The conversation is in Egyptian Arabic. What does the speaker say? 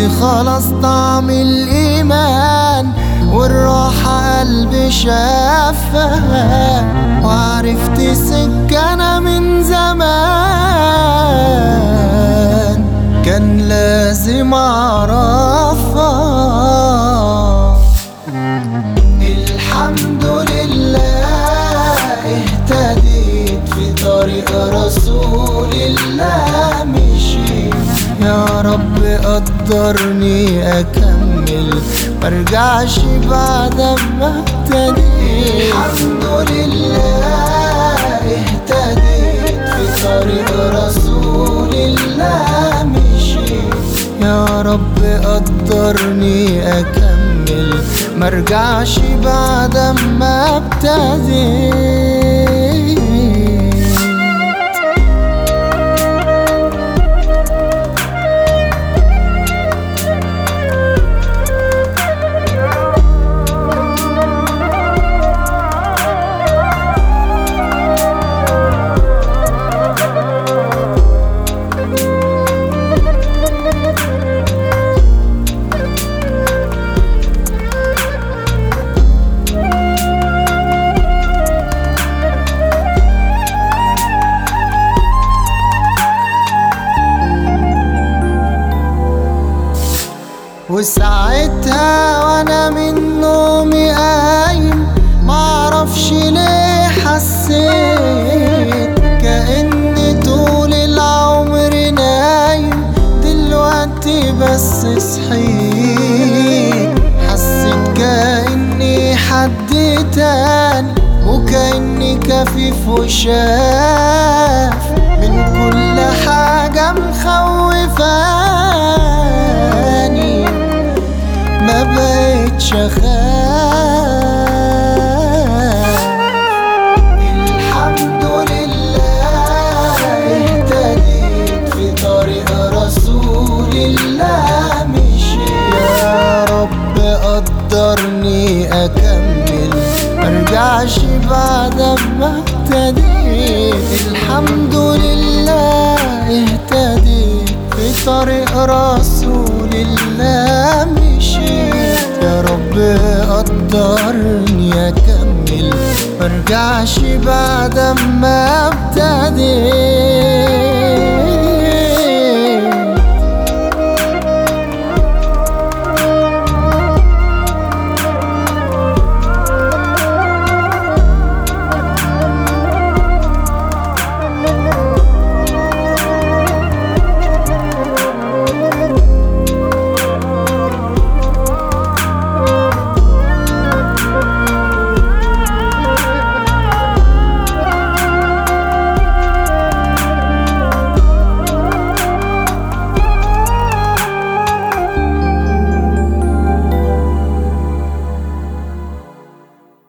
خلاص طعم الإيمان والراحة قلبي شافها وعرفت سكنة من زمان كان لازم أعرفها الحمد لله اهتديت في طريق رسول الله مشيت يا رب قدرني اكمل مرجعش بعد ما ابتديت الحمد لله اهتديت في طريق رسول الله مشيت يا رب قدرني اكمل مرجعش بعد ما ابتديت وساعتها وانا من نومي قايم معرفش ليه حسيت كأني طول العمر نايم دلوقتي بس صحيت حسيت كأني حد تاني وكأني كفيف وشاف من كل حاجة مخوفاني ما بقتش اخاف الحمد لله اهتديت في طريق رسول الله مشيت يا رب قدرني اكمل مرجعش بعد ما ابتديت الحمد لله اهتديت في طريق رسول الله مشيت يا رب قدرني اكمل مرجعش بعد ما ابتديت